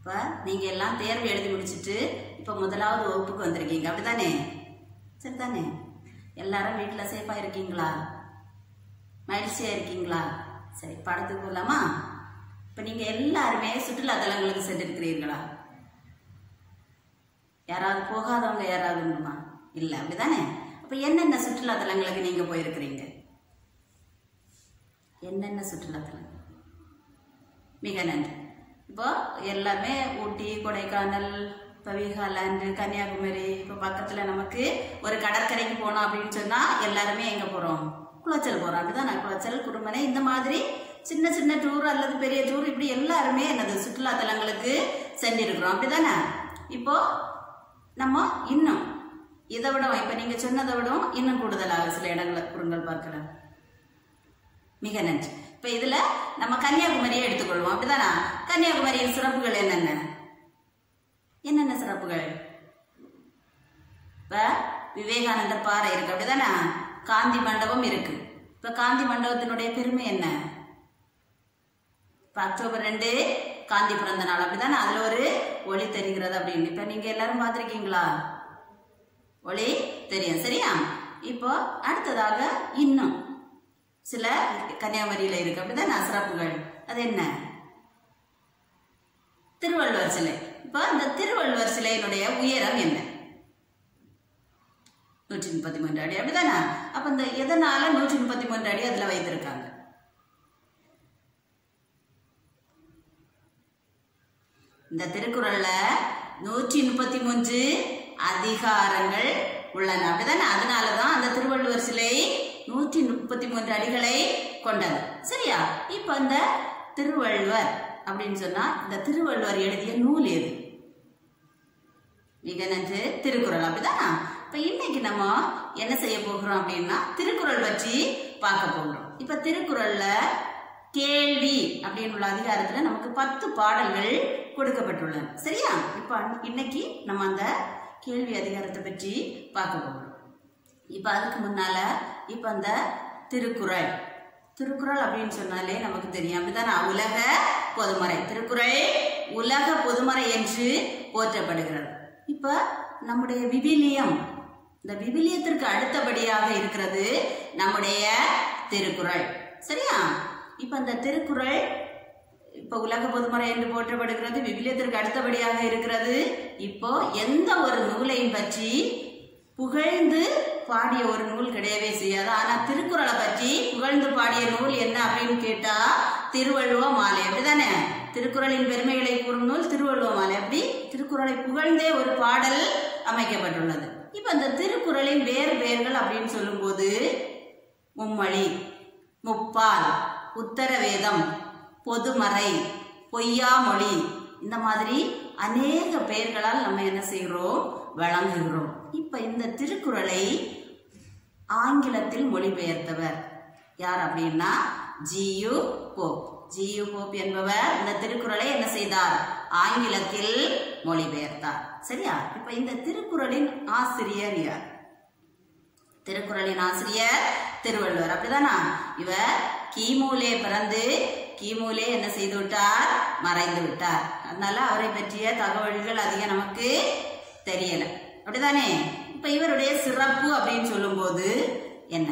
இப்போ நீங்கள் எல்லாம் தேர்வு எழுதி முடிச்சிட்டு இப்போ முதலாவது வகுப்புக்கு வந்திருக்கீங்க அப்படிதானே சரிதானே எல்லாரும் வீட்டில் சேஃபாக இருக்கீங்களா மகிழ்ச்சியாக இருக்கீங்களா சரி படத்துக்கு போகலாமா இப்போ நீங்கள் எல்லாருமே சுற்றுலா தலங்களுக்கு சென்றிருக்கிறீர்களா யாராவது போகாதவங்க யாராவது உண்டுமா இல்லை அப்படிதானே அப்போ என்னென்ன சுற்றுலா தலங்களுக்கு நீங்கள் போயிருக்கிறீங்க என்னென்ன சுற்றுலா தலங்கள் மிக நன்றி இப்போ எல்லாமே ஊட்டி கொடைக்கானல் இப்போ வீகாலாண்டு கன்னியாகுமரி இப்போ பக்கத்தில் நமக்கு ஒரு கடற்கரைக்கு போனோம் அப்படின்னு சொன்னால் எல்லாருமே எங்கே போகிறோம் குளச்சல் போகிறோம் அப்படிதான் குளச்சல் குடும்பனை இந்த மாதிரி சின்ன சின்ன டூர் அல்லது பெரிய டூர் இப்படி எல்லாருமே என்னது சுற்றுலா தலங்களுக்கு சென்றிருக்கிறோம் அப்படிதானே இப்போ நம்ம இன்னும் இதை விட இப்போ நீங்கள் சொன்னதை விடவும் இன்னும் கூடுதலாக சில இடங்களை குறுங்கள் பார்க்கலாம் மிக நன்றி இப்போ இதில் நம்ம கன்னியாகுமரியை எடுத்துக்கொள்வோம் அப்படிதானா கன்னியாகுமரியின் சிறப்புகள் என்னென்ன என்னென்ன சிறப்புகள் இப்போ விவேகானந்தர் பாறை இருக்கு அப்படிதானே காந்தி மண்டபம் இருக்கு இப்போ காந்தி மண்டபத்தினுடைய பெருமை என்ன இப்போ அக்டோபர் ரெண்டு காந்தி பிறந்த நாள் அப்படிதானே அதில் ஒரு ஒளி தெரிகிறது அப்படின்னு இப்போ நீங்கள் எல்லாரும் பார்த்துருக்கீங்களா ஒளி தெரியும் சரியா இப்போ அடுத்ததாக இன்னும் சில கன்னியாகுமரியில் இருக்கு அப்படிதான் சிறப்புகள் அது என்ன திருவள்ளுவர் சிலை இப்போ இந்த திருவள்ளுவர் சிலையினுடைய உயரம் என்ன நூற்றி முப்பத்தி மூன்று அடி அப்படிதானே அப்ப இந்த எதனால நூற்றி முப்பத்தி மூன்று அடி அதுல வைத்திருக்காங்க இந்த திருக்குறள்ல நூற்றி முப்பத்தி மூன்று அதிகாரங்கள் உள்ளன அப்படிதானே அதனாலதான் அந்த திருவள்ளுவர் சிலை நூற்றி முப்பத்தி மூன்று அடிகளை கொண்டது சரியா இப்ப இந்த திருவள்ளுவர் அப்படின்னு சொன்னா இந்த திருவள்ளுவர் எழுதிய நூல் எது மிக நன்று திருக்குறள் அப்படிதானா இப்ப இன்னைக்கு நம்ம என்ன செய்ய போகிறோம் அப்படின்னா திருக்குறள் பற்றி பார்க்க போகிறோம் இப்ப திருக்குறள்ல கேள்வி அப்படின்னு உள்ள அதிகாரத்துல நமக்கு பத்து பாடல்கள் கொடுக்கப்பட்டுள்ளன சரியா இப்ப இன்னைக்கு நம்ம அந்த கேள்வி அதிகாரத்தை பற்றி பார்க்க போகிறோம் இப்போ அதுக்கு முன்னால இப்போ அந்த திருக்குறள் திருக்குறள் அப்படின்னு சொன்னாலே நமக்கு தெரியும் அப்படிதானே உலக பொதுமறை திருக்குறள் உலக பொதுமறை என்று போற்றப்படுகிறது இப்போ நம்முடைய விபிலியம் இந்த விபிலியத்திற்கு அடுத்தபடியாக இருக்கிறது நம்முடைய திருக்குறள் சரியா இப்போ இந்த திருக்குறள் இப்போ உலக பொதுமறை என்று போற்றப்படுகிறது விபிலியத்திற்கு அடுத்தபடியாக இருக்கிறது இப்போ எந்த ஒரு நூலையும் பற்றி புகழ்ந்து பாடிய ஒரு நூல் கிடையவே செய்யாது ஆனா திருக்குறளை பற்றி புகழ்ந்து பாடிய நூல் என்ன அப்படின்னு கேட்டா திருவள்ளுவ மாலை அப்படிதானே திருக்குறளின் பெருமைகளை கூறும் நூல் திருவள்ளுவ மாலை அப்படி திருக்குறளை புகழ்ந்தே ஒரு பாடல் அமைக்கப்பட்டுள்ளது இப்ப இந்த திருக்குறளின் வேறு பெயர்கள் அப்படின்னு சொல்லும்போது மும்மொழி முப்பால் உத்தரவேதம் பொதுமறை பொய்யாமொழி இந்த மாதிரி அநேக பெயர்களால் நம்ம என்ன செய்கிறோம் வழங்குகிறோம் இப்ப இந்த திருக்குறளை ஆங்கிலத்தில் மொழிபெயர்த்தவர் யார் அப்படின்னா ஜியு போப் ஜியு போப் என்பவர் இந்த திருக்குறளை என்ன செய்தார் ஆங்கிலத்தில் மொழிபெயர்த்தார் சரியா இப்ப இந்த திருக்குறளின் ஆசிரியர் யார் திருக்குறளின் ஆசிரியர் திருவள்ளுவர் அப்படிதானா இவர் கிமுலே பிறந்து கிமுலே என்ன செய்து விட்டார் மறைந்து விட்டார் அதனால அவரை பற்றிய தகவல்கள் அதிகம் நமக்கு தெரியல அப்படிதானே இப்ப இவருடைய சிறப்பு அப்படின்னு சொல்லும்போது என்ன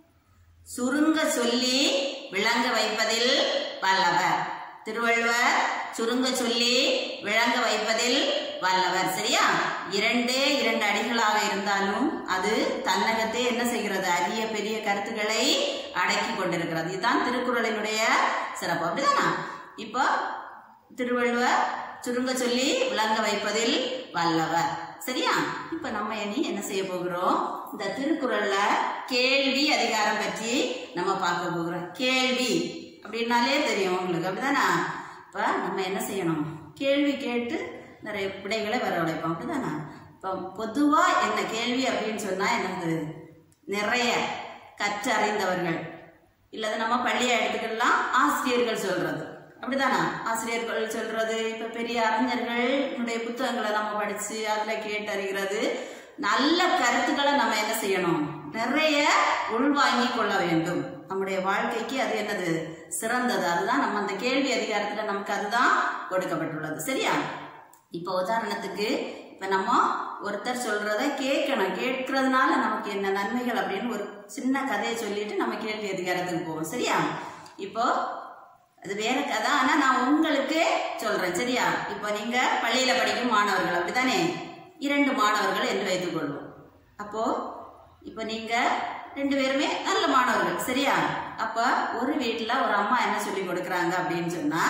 சுருங்க சொல்லி விளங்க வைப்பதில் வல்லவர் திருவள்ளுவர் சுருங்க சொல்லி விளங்க வைப்பதில் வல்லவர் சரியா இரண்டே இரண்டு அடிகளாக இருந்தாலும் அது தன்னகத்தே என்ன செய்கிறது அரிய பெரிய கருத்துக்களை அடக்கி கொண்டிருக்கிறது இதுதான் திருக்குறளினுடைய சிறப்பு அப்படிதானா இப்போ திருவள்ளுவர் சுருங்க சொல்லி விளங்க வைப்பதில் வல்லவர் சரியா இப்ப நம்ம இனி என்ன செய்ய போகிறோம் இந்த திருக்குறள்ல கேள்வி அதிகாரம் பற்றி நம்ம பார்க்க போகிறோம் கேள்வி அப்படின்னாலே தெரியும் உங்களுக்கு அப்படிதானா இப்ப நம்ம என்ன செய்யணும் கேள்வி கேட்டு நிறைய விடைகளை வரவழைப்போம் அப்படிதானா இப்போ பொதுவா என்ன கேள்வி அப்படின்னு சொன்னா என்னது நிறைய கற்றறிந்தவர்கள் இல்லது நம்ம பள்ளியை எடுத்துக்கலாம் ஆசிரியர்கள் சொல்றது அப்படிதானா ஆசிரியர்கள் சொல்றது இப்ப பெரிய அறிஞர்களுடைய புத்தகங்களை நம்ம படிச்சு அதுல கேட்டறிகிறது நல்ல கருத்துக்களை நம்ம என்ன செய்யணும் நிறைய உள்வாங்கி கொள்ள வேண்டும் நம்முடைய வாழ்க்கைக்கு அது என்னது சிறந்தது அதுதான் நம்ம அந்த கேள்வி அதிகாரத்துல நமக்கு அதுதான் கொடுக்கப்பட்டுள்ளது சரியா இப்போ உதாரணத்துக்கு இப்போ நம்ம ஒருத்தர் சொல்றத கேட்கணும் கேட்கறதுனால நமக்கு என்ன நன்மைகள் அப்படின்னு ஒரு சின்ன கதையை சொல்லிட்டு நம்ம கேள்வி அதிகாரத்துக்கு போவோம் சரியா இப்போ அது வேற கதை ஆனா நான் உங்களுக்கு சொல்றேன் சரியா இப்போ நீங்க பள்ளியில படிக்கும் மாணவர்கள் அப்படித்தானே இரண்டு மாணவர்கள் என்று வைத்துக் கொள்வோம் அப்போ இப்போ நீங்க ரெண்டு பேருமே நல்ல மாணவர்கள் சரியா அப்ப ஒரு வீட்டுல ஒரு அம்மா என்ன சொல்லி கொடுக்கறாங்க அப்படின்னு சொன்னா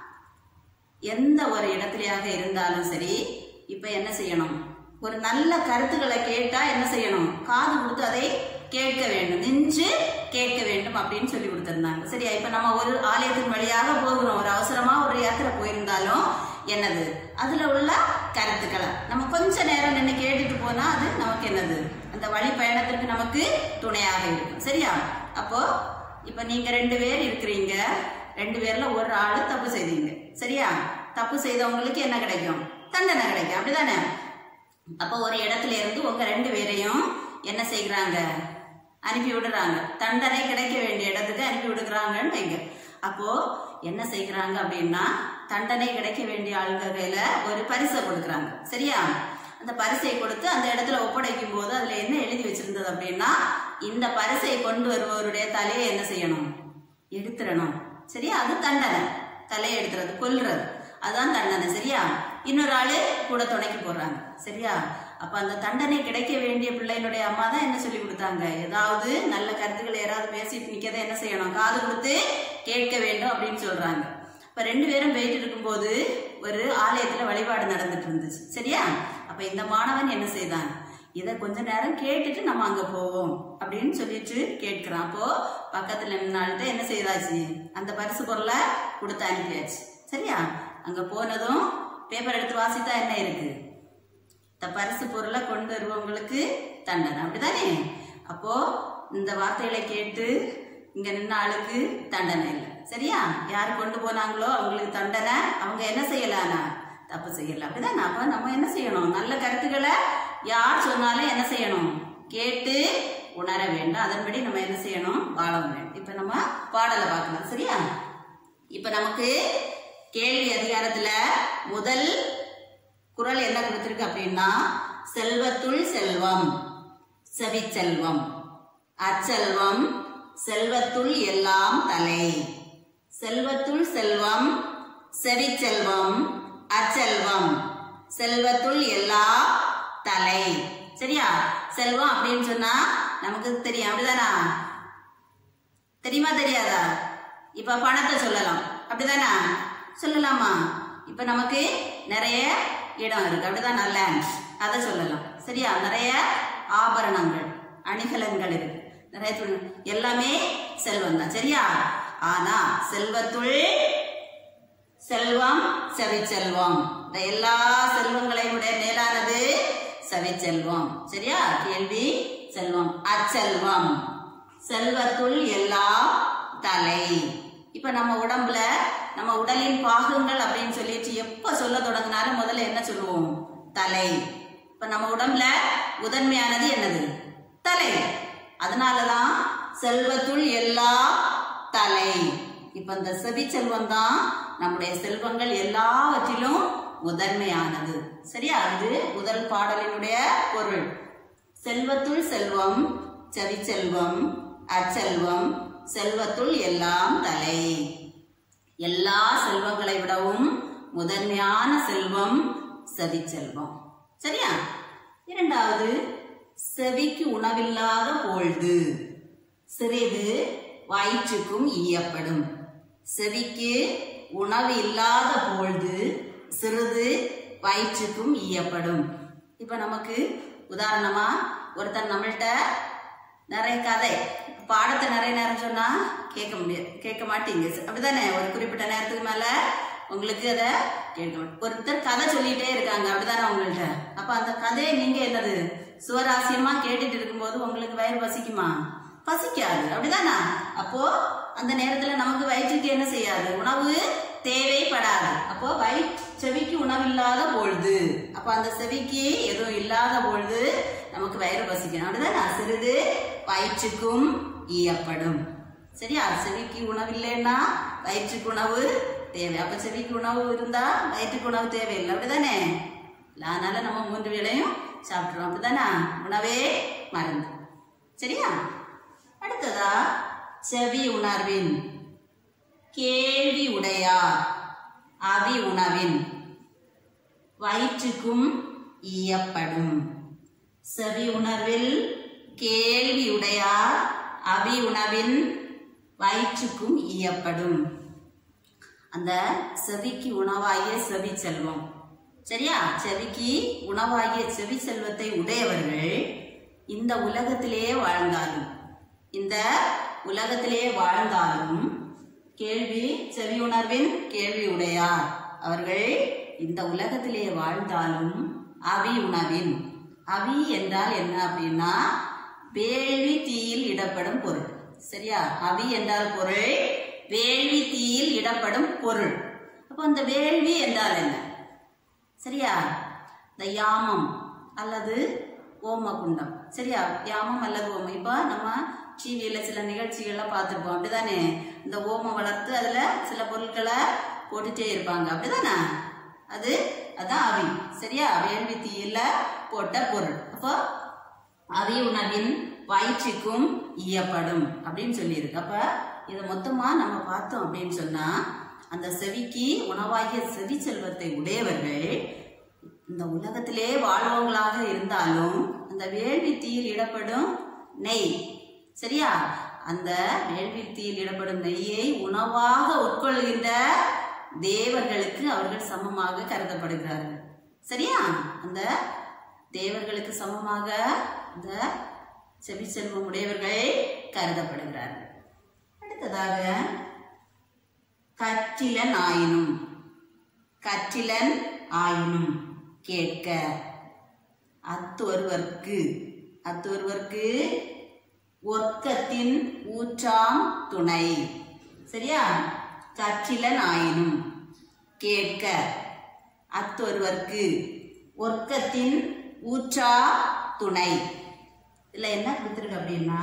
எந்த ஒரு இடத்துலயாக இருந்தாலும் சரி இப்ப என்ன செய்யணும் ஒரு நல்ல கருத்துக்களை கேட்டா என்ன செய்யணும் காது கொடுத்து அதை கேட்க வேண்டும் நெஞ்சு கேட்க வேண்டும் அப்படின்னு சொல்லி கொடுத்திருந்தாங்க சரியா இப்ப நம்ம ஒரு ஆலயத்தின் வழியாக போகிறோம் ஒரு அவசரமா ஒரு யாத்திரை போயிருந்தாலும் என்னது அதுல உள்ள கருத்துக்களை நம்ம கொஞ்ச நேரம் நின்று கேட்டுட்டு போனா அது நமக்கு என்னது அந்த வழி பயணத்திற்கு நமக்கு துணையாக இருக்கும் சரியா அப்போ இப்ப நீங்க ரெண்டு பேர் இருக்கிறீங்க ரெண்டு பேர்ல ஒரு ஆளு தப்பு செய்தீங்க சரியா தப்பு செய்தவங்களுக்கு என்ன கிடைக்கும் தண்டனை கிடைக்கும் அப்படிதானே அப்போ ஒரு இடத்துல இருந்து உங்க ரெண்டு பேரையும் என்ன செய்கிறாங்க அனுப்பி விடுறாங்க தண்டனை கிடைக்க வேண்டிய இடத்துக்கு அனுப்பி விடுகிறாங்கன்னு வைங்க அப்போ என்ன செய்கிறாங்க அப்படின்னா தண்டனை கிடைக்க வேண்டிய ஆளுங்க கையில ஒரு பரிசை கொடுக்குறாங்க சரியா அந்த பரிசை கொடுத்து அந்த இடத்துல ஒப்படைக்கும் போது அதுல என்ன எழுதி வச்சிருந்தது அப்படின்னா இந்த பரிசை கொண்டு வருபவருடைய தலையை என்ன செய்யணும் எடுத்துடணும் சரியா அது தண்டனை தலையை எடுத்துறது கொல்றது அதான் தண்டனை சரியா இன்னொரு ஆளு கூட துணைக்கு போடுறாங்க சரியா அப்ப அந்த தண்டனை கிடைக்க வேண்டிய பிள்ளைகளுடைய அம்மா தான் என்ன சொல்லி கொடுத்தாங்க ஏதாவது நல்ல கருத்துக்களை யாராவது பேசிட்டு நிக்கதை என்ன செய்யணும் காது கொடுத்து கேட்க வேண்டும் அப்படின்னு சொல்றாங்க இப்ப ரெண்டு பேரும் போயிட்டு இருக்கும்போது ஒரு ஆலயத்துல வழிபாடு நடந்துட்டு இருந்துச்சு சரியா அப்ப இந்த மாணவன் என்ன செய்தான் இதை கொஞ்ச நேரம் கேட்டுட்டு நம்ம அங்க போவோம் அப்படின்னு சொல்லிட்டு கேட்கிறான் அப்போ பக்கத்துல நின்னால்ட்ட என்ன செய்தாச்சு அந்த பரிசு பொருளை கொடுத்து அனுப்பியாச்சு சரியா அங்க போனதும் பேப்பர் எடுத்து வாசித்தா என்ன இருக்கு இந்த பரிசு பொருளை கொண்டு வருவவங்களுக்கு தண்டனை அப்படிதானே அப்போ இந்த வார்த்தைகளை கேட்டு இங்க நின்ன ஆளுக்கு தண்டனை இல்லை சரியா யார் கொண்டு போனாங்களோ அவங்களுக்கு தண்டனை அவங்க என்ன செய்யலானா தப்பு செய்யல அப்படிதானே அப்ப நம்ம என்ன செய்யணும் நல்ல கருத்துக்களை யார் சொன்னாலும் என்ன செய்யணும் கேட்டு உணர வேண்டும் அதன்படி நம்ம என்ன செய்யணும் வாழ வேண்டும் இப்ப நம்ம பாடலை பார்க்கலாம் சரியா இப்ப நமக்கு கேள்வி அதிகாரத்துல முதல் குறள் என்ன கொடுத்திருக்கு அப்படின்னா செல்வத்துள் செல்வம் செவிச்செல்வம் அச்செல்வம் செல்வத்துள் எல்லாம் தலை செல்வத்துள் செல்வம் செவிச்செல்வம் அச்செல்வம் செல்வத்துள் எல்லாம் தலை சரியா செல்வம் அப்படின்னு சொன்னா நமக்கு தெரியும் அப்படிதானா தெரியுமா தெரியாதா இப்ப பணத்தை சொல்லலாம் அப்படிதானா சொல்லலாமா இப்ப நமக்கு நிறைய இடம் இருக்கு அப்படிதான் நல்ல அதை சொல்லலாம் சரியா நிறைய ஆபரணங்கள் அணிகலன்கள் இருக்கு நிறைய துணி- எல்லாமே செல்வம் தான் சரியா ஆனா செல்வத்துள் செல்வம் செவிச்செல்வம் இந்த எல்லா செல்வங்களையும் விட மேலானது செவிச்செல்வம் சரியா கேள்வி செல்வம் அச்செல்வம் செல்வத்துள் எல்லாம் தலை இப்ப நம்ம உடம்புல நம்ம உடலின் பாகங்கள் அப்படின்னு சொல்லிட்டு எப்ப சொல்ல தொடங்கினாலும் முதல்ல என்ன சொல்லுவோம் தலை இப்ப நம்ம உடம்புல முதன்மையானது என்னது தலை அதனாலதான் செல்வத்துள் எல்லாம் தலை இப்ப இந்த செவி செல்வம் தான் நம்முடைய செல்வங்கள் எல்லாவற்றிலும் முதன்மையானது சரியா இது முதல் பாடலினுடைய பொருள் செல்வத்துள் செல்வம் செவிச்செல்வம் அச்செல்வம் செல்வத்துள் எல்லாம் தலை எல்லா செல்வங்களை விடவும் முதன்மையான செல்வம் செவிச்செல்வம் சரியா இரண்டாவது செவிக்கு உணவில்லாத பொழுது சிறிது வயிற்றுக்கும் ஈயப்படும் செவிக்கு உணவு இல்லாத பொழுது சிறிது வயிற்றுக்கும் ஈயப்படும் இப்ப நமக்கு உதாரணமா ஒருத்தர் நம்மள்ட்ட நிறைய கதை பாடத்தை நிறைய நேரம் சொன்னா கேட்க முடியாது கேட்க மாட்டீங்க அப்படிதானே ஒரு குறிப்பிட்ட நேரத்துக்கு மேல உங்களுக்கு அதை கேட்க மாட்டீங்க. ஒருத்தர் கதை சொல்லிட்டே இருக்காங்க அப்படிதானே உங்கள்ட்ட அப்ப அந்த கதையை நீங்க என்னது சுவராசியமா கேட்டுட்டு இருக்கும்போது உங்களுக்கு வயிறு பசிக்குமா பசிக்காது அப்படிதானா அப்போ அந்த நேரத்துல நமக்கு வயிற்றுக்கு என்ன செய்யாது உணவு தேவைப்படாது அப்போ வயி செவிக்கு உணவு இல்லாத பொழுது அப்ப அந்த செவிக்கு எதுவும் இல்லாத பொழுது நமக்கு வயிறு பசிக்கணும் அப்படிதானே சிறிது வயிற்றுக்கும் ஈயப்படும் சரியா செவிக்கு உணவு இல்லைன்னா வயிற்றுக்கு உணவு தேவை அப்ப செவிக்கு உணவு இருந்தா வயிற்றுக்கு உணவு தேவையில்லை அப்படிதானே அதனால நம்ம மூன்று வேளையும் சாப்பிட்றோம் அப்படிதானே உணவே மருந்து சரியா அடுத்ததா செவி உணர்வின் கேள்வி உடையார் அவி உணவின் வயிற்றுக்கும் ஈயப்படும் செவி உணர்வில் கேள்வி உடையார் அவி உணவின் வயிற்றுக்கும் ஈயப்படும் அந்த செவிக்கு உணவாகிய செவி செல்வம் சரியா செவிக்கு உணவாகிய செவி செல்வத்தை உடையவர்கள் இந்த உலகத்திலேயே வாழ்ந்தாலும் இந்த உலகத்திலேயே வாழ்ந்தாலும் கேள்வி செவி உணர்வின் கேள்வி உடையார் அவர்கள் இந்த உலகத்திலே வாழ்ந்தாலும் அவி உணவின் அவி என்றால் என்ன அப்படின்னா வேள்வி தீயில் இடப்படும் பொருள் சரியா அவி என்றால் பொருள் வேள்வி தீயில் இடப்படும் பொருள் அப்போ இந்த வேள்வி என்றால் என்ன சரியா இந்த யாமம் அல்லது ஓமகுண்டம் சரியா யாமம் அல்லது ஓமம் இப்போ நம்ம டிவியில் சில நிகழ்ச்சிகள்லாம் பார்த்துருப்போம் அப்படிதானே இந்த ஓமம் வளர்த்து அதில் சில பொருட்களை போட்டுட்டே இருப்பாங்க அப்படிதானே அது அதான் அவி சரியா வேள்வி தீயில போட்ட பொருள் அப்போ அவி உணவின் வயிற்றுக்கும் ஈயப்படும் அப்படின்னு சொல்லியிருக்கு அப்ப இதை மொத்தமா நம்ம பார்த்தோம் அப்படின்னு சொன்னா அந்த செவிக்கு உணவாகிய செவி செல்வத்தை உடையவர்கள் இந்த உலகத்திலே வாழ்வங்களாக இருந்தாலும் அந்த வேள்வி தீயில் இடப்படும் நெய் சரியா அந்த வேள்வி தீயில் இடப்படும் நெய்யை உணவாக உட்கொள்கின்ற தேவர்களுக்கு அவர்கள் சமமாக கருதப்படுகிறார்கள் சரியா அந்த தேவர்களுக்கு சமமாக அந்த செவி செல்வம் உடையவர்கள் கருதப்படுகிறார்கள் அடுத்ததாக கற்றிலன் ஆயினும் கற்றிலன் ஆயினும் கேட்க அத்தொருவர்க்கு அத்தொருவர்க்கு ஒர்க்கத்தின் ஊற்றாம் துணை சரியா கற்றிலன் ஆயினும் கேட்க அத்தொருவர்க்கு ஒர்க்கத்தின் ஊற்றா துணை இதுல என்ன கொடுத்துருக்கு அப்படின்னா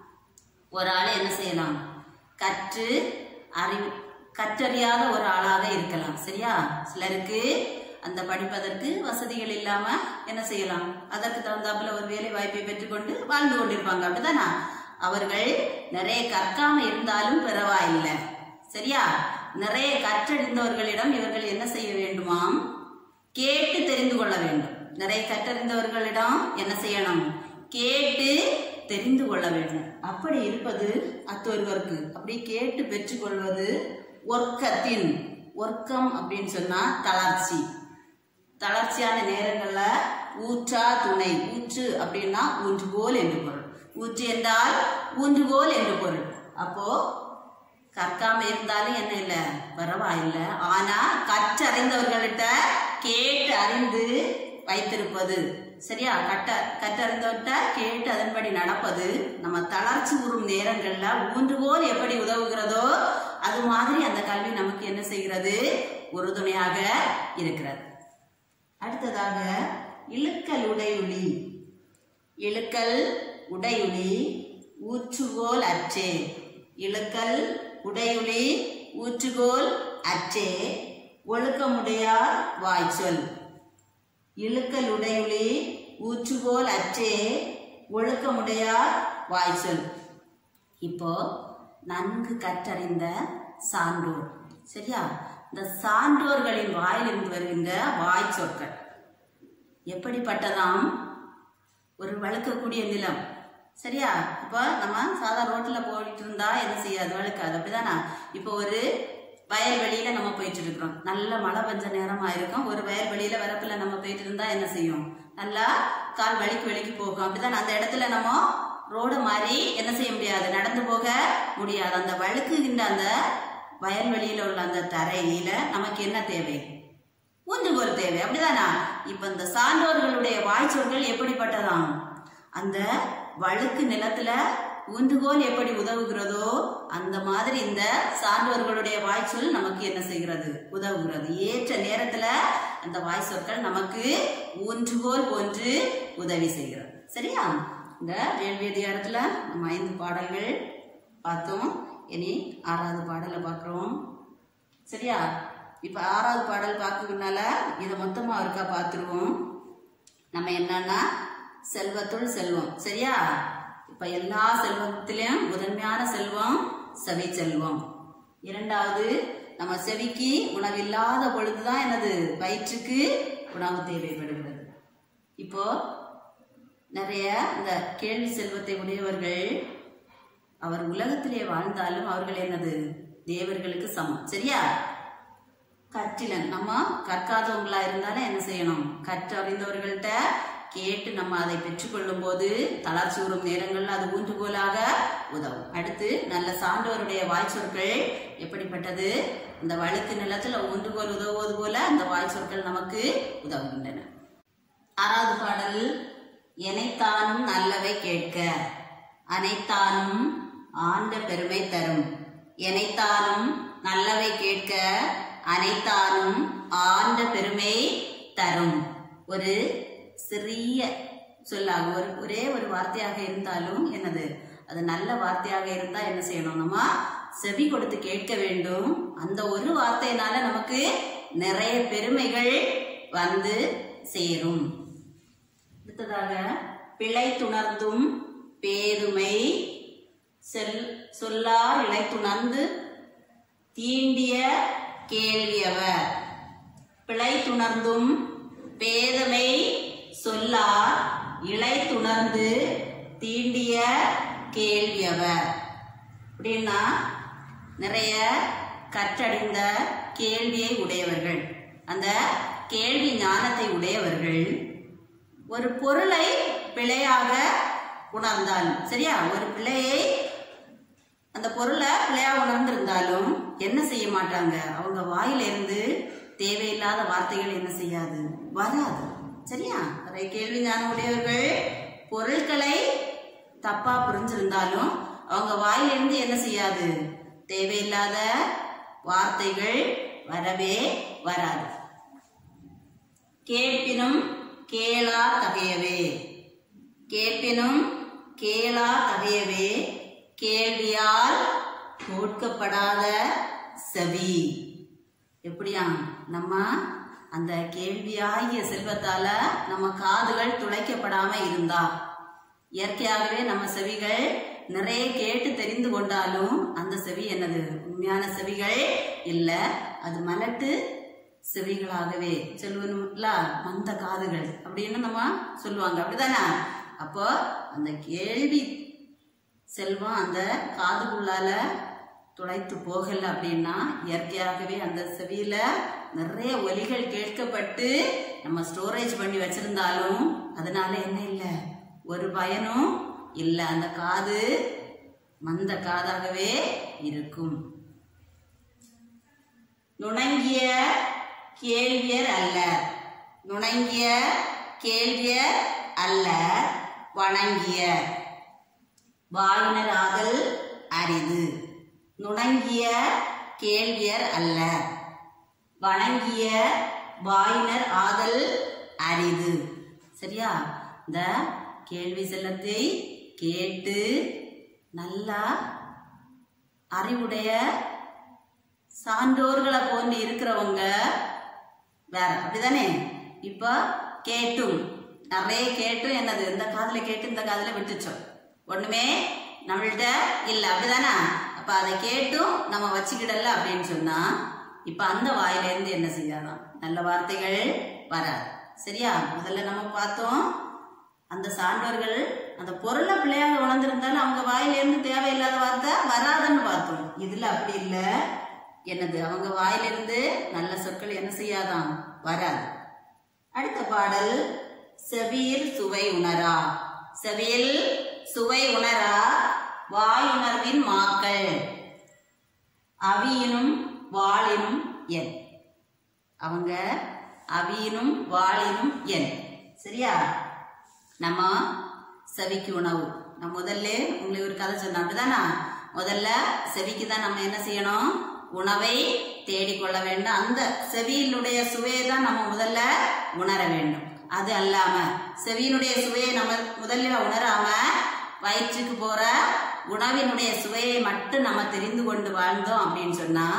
ஒரு ஆள் என்ன செய்யலாம் கற்று அறிவு கற்றறியாத ஒரு ஆளாக இருக்கலாம் சரியா சிலருக்கு அந்த படிப்பதற்கு வசதிகள் இல்லாம என்ன செய்யலாம் அதற்கு தகுந்தாப்புல ஒரு வேலை வாய்ப்பை பெற்றுக்கொண்டு வாழ்ந்து கொண்டிருப்பாங்க அப்படிதானா அவர்கள் நிறைய கற்காம இருந்தாலும் பரவாயில்லை சரியா நிறைய கற்றறிந்தவர்களிடம் இவர்கள் என்ன செய்ய வேண்டுமாம் கேட்டு தெரிந்து கொள்ள வேண்டும் நிறைய கற்றறிந்தவர்களிடம் என்ன செய்யணும் கேட்டு தெரிந்து கொள்ள வேண்டும் அப்படி இருப்பது அத்தொருவருக்கு அப்படி கேட்டு பெற்றுக்கொள்வது ஒர்க்கத்தின் ஒர்க்கம் அப்படின்னு சொன்னா தளர்ச்சி தளர்ச்சியான நேரங்கள்ல ஊற்றா துணை ஊற்று அப்படின்னா ஊன்றுகோல் என்று பொருள் ஊற்று என்றால் ஊன்றுகோல் என்று பொருள் அப்போ கற்காம இருந்தாலும் என்ன இல்லை பரவாயில்லை ஆனா கற்றறிந்தவர்கள்ட்ட கேட்டு அறிந்து வைத்திருப்பது சரியா கட்ட கற்றறிந்தவர்கிட்ட கேட்டு அதன்படி நடப்பது நம்ம தளர்ச்சி உறும் நேரங்கள்ல ஊன்றுகோல் எப்படி உதவுகிறதோ அது மாதிரி அந்த கல்வி நமக்கு என்ன செய்கிறது உறுதுணையாக இருக்கிறது அடுத்ததாக இழுக்கல் உடையுளி இழுக்கல் உடையுளி ஊற்றுகோல் அற்றே இழுக்கல் உடையுளி ஊற்றுகோல் அற்றே ஒழுக்கமுடையார் வாய்ச்சொல் இழுக்கல் உடையுளி ஊற்றுகோல் அற்றே ஒழுக்கமுடையார் வாய்ச்சொல் இப்போ நன்கு கற்றறிந்த சான்றோர் சரியா இந்த சான்றோர்களின் வாயிலிருந்து வருகின்ற வாய் சொற்கள் எப்படிப்பட்டதாம் ஒரு வழுக்கக்கூடிய நிலம் சரியா இப்போ நம்ம சாதா ரோட்டில் போயிட்டு இருந்தா என்ன செய்யாது வழுக்காது அப்படிதானா இப்போ ஒரு வயல்வெளியில நம்ம போயிட்டு இருக்கிறோம் நல்ல மழை பெஞ்ச நேரமா இருக்கும் ஒரு வயல்வெளியில வரப்புல நம்ம போயிட்டு இருந்தா என்ன செய்யும் நல்லா கால் வலிக்கு வலிக்கு போகும் அப்படிதான் அந்த இடத்துல நம்ம ரோடு மாதிரி என்ன செய்ய முடியாது நடந்து போக முடியாது அந்த வழுக்குகின்ற அந்த வயல்வெளியில உள்ள அந்த தரையில நமக்கு என்ன தேவை ஊன்றுகோல் தேவை அப்படிதானா இப்ப இந்த சான்றோர்களுடைய வாய்ச்சொற்கள் எப்படிப்பட்டதாம் அந்த வழுக்கு நிலத்துல ஊன்றுகோல் எப்படி உதவுகிறதோ அந்த மாதிரி இந்த சான்றோர்களுடைய வாய்ச்சொல் நமக்கு என்ன செய்கிறது உதவுகிறது ஏற்ற நேரத்துல அந்த வாய்ச்சொற்கள் நமக்கு ஊன்றுகோல் போன்று உதவி செய்கிறது சரியா இந்த வேள்வி அதிகாரத்துல நம்ம ஐந்து பாடல்கள் பார்த்தோம் இனி ஆறாவது பாடலை பார்க்குறோம் சரியா இப்ப ஆறாவது பாடல் பார்க்கறதுனால இதை மொத்தமா இருக்கா பார்த்துருவோம் நம்ம என்னன்னா செல்வத்துள் செல்வம் சரியா இப்ப எல்லா செல்வத்திலும் முதன்மையான செல்வம் செவி செல்வம் இரண்டாவது நம்ம செவிக்கு உணவில்லாத பொழுதுதான் என்னது வயிற்றுக்கு உணவு தேவைப்படுகிறது இப்போ நிறைய இந்த கேள்வி செல்வத்தை உடையவர்கள் அவர் உலகத்திலே வாழ்ந்தாலும் அவர்கள் என்னது தேவர்களுக்கு சமம் சரியா கற்றிலன் நம்ம கற்காதவங்களா இருந்தாலும் என்ன செய்யணும் கற்று அறிந்தவர்கள்ட்ட கேட்டு நம்ம அதை பெற்றுக்கொள்ளும் போது தளர்ச்சி வரும் நேரங்கள்ல அது ஊன்றுகோலாக உதவும் அடுத்து நல்ல சான்றவருடைய வாய் சொற்கள் எப்படிப்பட்டது இந்த வழுக்கு நிலத்துல ஊன்றுகோல் உதவுவது போல அந்த வாய் சொற்கள் நமக்கு உதவுகின்றன ஆறாவது பாடல் எனைத்தானும் நல்லவை கேட்க அனைத்தானும் ஆண்ட பெருமை தரும் எனைத்தானும் நல்லவை கேட்க அனைத்தானும் ஆண்ட பெருமை தரும் ஒரு சிறிய சொல்லாக ஒரு ஒரே ஒரு வார்த்தையாக இருந்தாலும் என்னது அது நல்ல வார்த்தையாக இருந்தா என்ன செய்யணும் நம்ம செவி கொடுத்து கேட்க வேண்டும் அந்த ஒரு வார்த்தையினால நமக்கு நிறைய பெருமைகள் வந்து சேரும் அடுத்ததாக பிழை துணர்ந்தும் பேதுமை செல் சொல்லா இழைத்துணர்ந்து தீண்டிய கேள்வியவர் பிழை துணர்ந்தும் பேதமை சொல்லார் இலை துணர்ந்து தீண்டிய கேள்வியவர் அப்படின்னா நிறைய கற்றறிந்த கேள்வியை உடையவர்கள் அந்த கேள்வி ஞானத்தை உடையவர்கள் ஒரு பொருளை பிழையாக உணர்ந்தால் சரியா ஒரு பிழையை அந்த பொருளை பிழையா உணர்ந்திருந்தாலும் என்ன செய்ய மாட்டாங்க அவங்க வாயிலிருந்து தேவையில்லாத வார்த்தைகள் என்ன செய்யாது வராது சரியா அதை கேள்வி ஞானம் உடையவர்கள் பொருட்களை தப்பா புரிஞ்சிருந்தாலும் அவங்க வாயிலிருந்து என்ன செய்யாது தேவையில்லாத வார்த்தைகள் வரவே வராது கேட்பினும் கேளா தகையவே கேட்பினும் கேளா தகையவே கேள்வியால் தோற்கப்படாத செவி எப்படியா நம்ம அந்த கேள்வியாகிய செல்வத்தால நம்ம காதுகள் துளைக்கப்படாம இருந்தா இயற்கையாகவே நம்ம செவிகள் நிறைய கேட்டு தெரிந்து கொண்டாலும் அந்த செவி என்னது உண்மையான செவிகள் இல்ல அது மலட்டு செவிகளாகவே சொல்லுவோம்ல மந்த காதுகள் அப்படின்னு நம்ம சொல்லுவாங்க அப்படிதானே அப்போ அந்த கேள்வி செல்வம் அந்த காதுக்குள்ளால துளைத்து போகல அப்படின்னா இயற்கையாகவே அந்த செவியில நிறைய ஒலிகள் கேட்கப்பட்டு நம்ம ஸ்டோரேஜ் பண்ணி வச்சிருந்தாலும் அதனால என்ன இல்லை ஒரு பயனும் இல்லை அந்த காது மந்த காதாகவே இருக்கும் நுணங்கிய கேள்வியர் அல்ல நுணங்கிய கேள்வியர் அல்ல வணங்கிய வாயினர் ஆதல் அரிது நுணங்கிய கேள்வியர் அல்ல வணங்கிய வாயினர் ஆதல் அரிது சரியா இந்த கேள்வி செல்லத்தை கேட்டு நல்லா அறிவுடைய சான்றோர்களை போன்று இருக்கிறவங்க வேற அப்படிதானே இப்போ கேட்டும் நிறைய கேட்டும் என்னது இந்த காதுல கேட்டு இந்த காதுல விட்டுச்சோம் ஒண்ணுமே நம்மள்ட்ட இல்ல அப்படிதானே அப்ப அதை கேட்டும் நம்ம வச்சுக்கிடல அப்படின்னு சொன்னா இப்ப அந்த வாயில இருந்து என்ன செய்யாதான் நல்ல வார்த்தைகள் வராது சரியா முதல்ல நம்ம பார்த்தோம் அந்த சான்றோர்கள் அந்த பொருளை பிள்ளையாக உணர்ந்திருந்தாலும் அவங்க வாயிலிருந்து தேவையில்லாத வார்த்தை வராதுன்னு பார்த்தோம் இதுல அப்படி இல்லை என்னது அவங்க வாயிலிருந்து நல்ல சொற்கள் என்ன செய்யாதான் வராது அடுத்த பாடல் செவியில் சுவை உணரா செவியில் சுவை உணரா வாய் உணர்வின் மாக்கள் அவியினும் வாளினும் என் அவங்க அவியினும் வாளினும் என் சரியா நம்ம செவிக்கு உணவு நான் முதல்ல உங்களுக்கு ஒரு கதை சொன்னேன் அப்படிதானா முதல்ல செவிக்கு தான் நம்ம என்ன செய்யணும் உணவை தேடிக்கொள்ள வேண்டும் அந்த செவியினுடைய சுவையை தான் நம்ம முதல்ல உணர வேண்டும் அது அல்லாம செவியினுடைய சுவையை நம்ம முதல்ல உணராம வயிற்றுக்கு போற உணவினுடைய சுவையை மட்டும் நம்ம தெரிந்து கொண்டு வாழ்ந்தோம் அப்படின்னு சொன்னா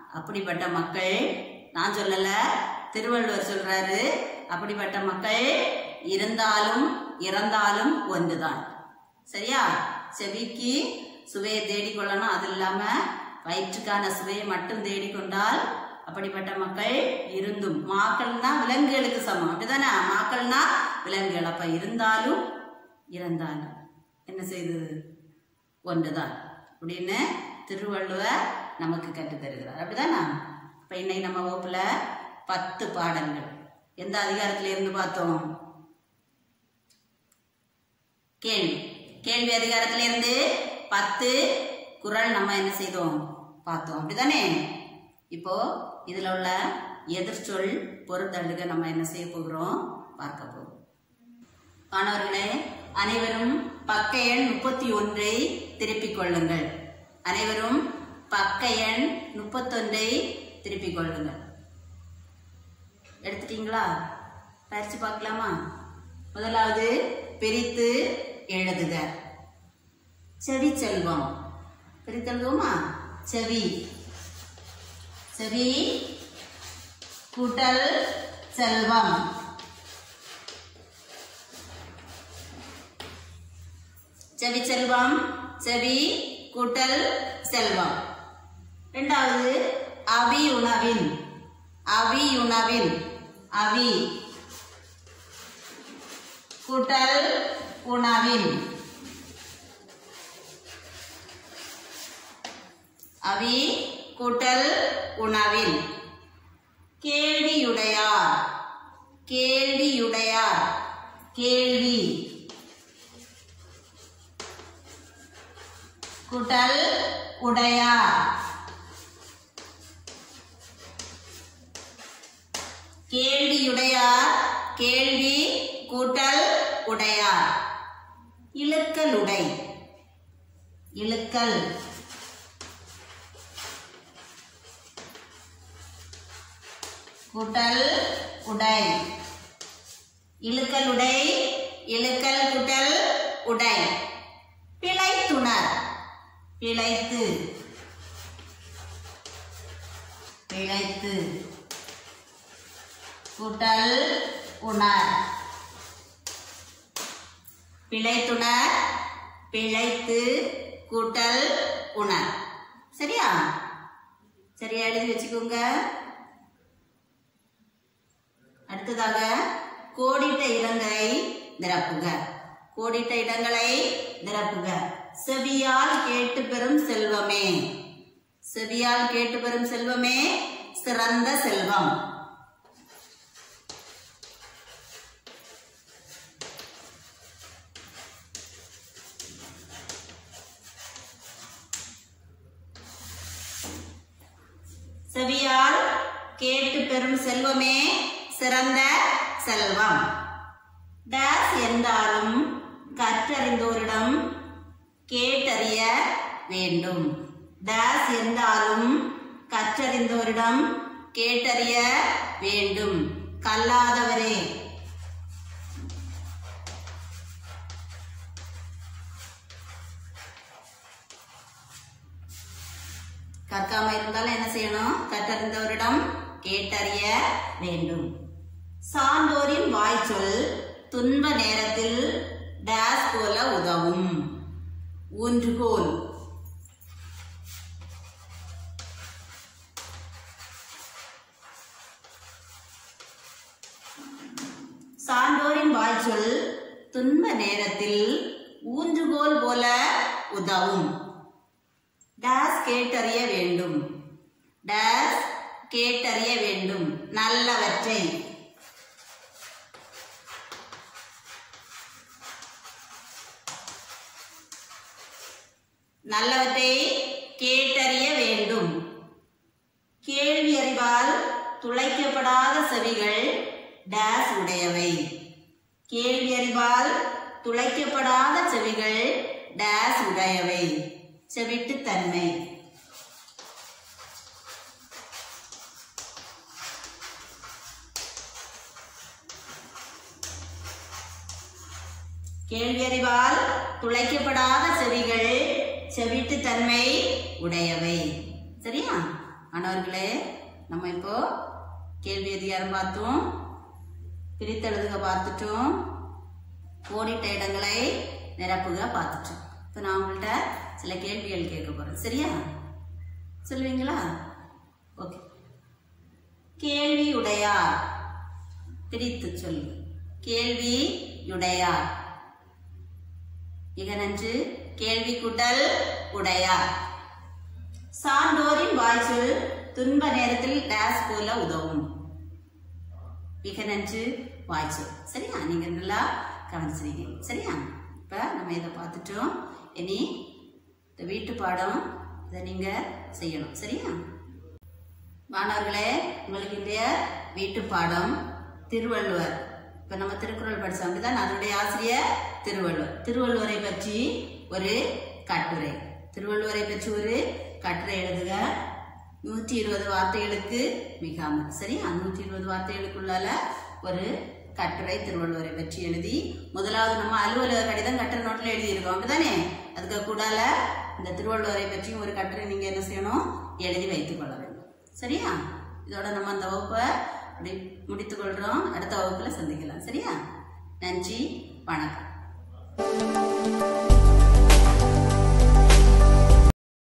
அப்படிப்பட்ட மக்கள் நான் சொல்லல திருவள்ளுவர் சொல்றாரு அப்படிப்பட்ட மக்கள் இருந்தாலும் இறந்தாலும் ஒன்றுதான் சரியா செவிக்கு சுவையை தேடிக்கொள்ளணும் அது இல்லாம வயிற்றுக்கான சுவையை மட்டும் தேடிக்கொண்டால் அப்படிப்பட்ட மக்கள் இருந்தும் மாக்கள்னா விலங்குகளுக்கு சமம் அப்படிதானே மாக்கள்னா விலங்குகள் அப்ப இருந்தாலும் இறந்தாலும் என்ன செய்தது ஒன்றுதான் அப்படின்னு திருவள்ளுவர் நமக்கு கற்றுத் தருகிறார் அப்படிதானே இப்ப இன்னைக்கு நம்ம வகுப்புல பத்து பாடங்கள் எந்த அதிகாரத்துல இருந்து பார்த்தோம் கேள்வி கேள்வி அதிகாரத்துல இருந்து பத்து குறள் நம்ம என்ன செய்தோம் பார்த்தோம் அப்படிதானே இப்போ இதுல உள்ள எதிர்ச்சொல் பொறுத்தழுக நம்ம என்ன செய்ய போகிறோம் பார்க்க போகிறோம் மாணவர்களே அனைவரும் பக்க எண் முப்பத்தி ஒன்றை திருப்பிக் கொள்ளுங்கள் அனைவரும் பக்க எண் முப்பத்தொன்றை திருப்பிக் கொள்ளுங்கள் எடுத்துட்டீங்களா பயிற்சி பார்க்கலாமா முதலாவது பிரித்து எழுதுக செவி செல்வம் பிரித்து எழுதுவோமா செவி செவி கூட்டல் செல்வம் செவி செல்வம் செவி கூட்டல் செல்வம் இரண்டாவது அவி உணவின் அவி உணவின் அவி கூட்டல் உணவின் அவி கூட்டல் உணவின் கேள்வியுடையார் கேள்வியுடையார் கேள்வி கூட்டல் உடையார் கேள்வியுடையார் கேள்வி கூட்டல் உடையார் இழுக்கல் உடை இழுக்கல் கூட்டல் உடை இழுக்கல் உடை இழுக்கல் கூட்டல் உடை பிழைத்துணர் பிழைத்து பிழைத்து கூட்டல் உணர் பிழைத்துணர் பிழைத்து கூட்டல் உணர் சரியா சரியா எழுதி வச்சுக்கோங்க அடுத்ததாக கோடிட்ட இடங்களை நிரப்புக கோடிட்ட இடங்களை நிரப்புக செவியால் கேட்டு பெறும் செல்வமே செவியால் கேட்டு பெறும் செல்வமே சிறந்த செல்வம் செவியால் கேட்டு பெறும் செல்வமே சிறந்த செல்வம் டேஸ் என்றாலும் கற்றறிந்தோரிடம் கேட்டறிய வேண்டும் டேஸ் என்றாலும் கற்றறிந்தோரிடம் கேட்டறிய வேண்டும் கல்லாதவரே கற்காம இருந்தாலும் என்ன செய்யணும் கற்றறிந்தவரிடம் கேட்டறிய வேண்டும் சான்றோரின் வாய்ச்சொல் துன்ப நேரத்தில் டேஸ் போல உதவும் ஊன்றுகோல் சான்றோரின் வாய்ச்சொல் துன்ப நேரத்தில் ஊன்றுகோல் போல உதவும் டேஸ் கேட்டறிய வேண்டும் டேஸ் கேட்டறிய வேண்டும் நல்லவற்றை நல்லவற்றை கேட்டறிய வேண்டும் கேள்வி அறிவால் துளைக்கப்படாத செவிகள் டேஸ் உடையவை கேள்வி அறிவால் துளைக்கப்படாத செவிகள் டேஸ் உடையவை செவிட்டுத்தன்மை கேள்வியறிவால் துளைக்கப்படாத செவிகள் செவிட்டுத்தன்மை உடையவை சரியா மாணவர்களே நம்ம இப்போ கேள்வி அதிகாரம் பார்த்தோம் பிரித்தெழுதுக பார்த்துட்டோம் ஓடிட்ட இடங்களை நிரப்புக பார்த்துட்டோம் இப்போ நான் உங்கள்கிட்ட சில கேள்விகள் கேட்க போறேன் சரியா சொல்லுவீங்களா ஓகே கேள்வி உடையார் பிரித்து சொல்லு கேள்வி உடையார் மிக நன்று கேள்வி கூட்டல் உடையார் சான்றோரின் வாய்ச்சொல் துன்ப நேரத்தில் டேஸ் போல உதவும் மிக நன்று வாய்ச்சொல் சரியா நீங்க நல்லா கவனிச்சிருக்கீங்க சரியா இப்ப நம்ம இதை பார்த்துட்டோம் இனி இந்த வீட்டு பாடம் இதை நீங்க செய்யணும் சரியா மாணவர்களே உங்களுக்கு இன்றைய வீட்டு பாடம் திருவள்ளுவர் இப்ப நம்ம திருக்குறள் படிச்சோம் அப்படிதான் அதனுடைய ஆசிரியர் திருவள்ளுவர் திருவள்ளுவரை பற்றி ஒரு கட்டுரை திருவள்ளுவரை பற்றி ஒரு கட்டுரை எழுதுக நூற்றி இருபது வார்த்தைகளுக்கு மிகாமல் சரியா நூற்றி இருபது வார்த்தைகளுக்குள்ளால ஒரு கட்டுரை திருவள்ளுவரை பற்றி எழுதி முதலாவது நம்ம அலுவலக கடிதம் கட்டுரை நோட்டில் எழுதியிருக்கோம் அப்படிதானே அதுக்கு கூடால இந்த திருவள்ளுவரை பற்றியும் ஒரு கட்டுரை நீங்க என்ன செய்யணும் எழுதி வைத்துக் கொள்ள வேண்டும் சரியா இதோட நம்ம அந்த வகுப்பை அப்படி முடித்துக் கொள்றோம் அடுத்த வகுப்புல சந்திக்கலாம் சரியா நன்றி வணக்கம்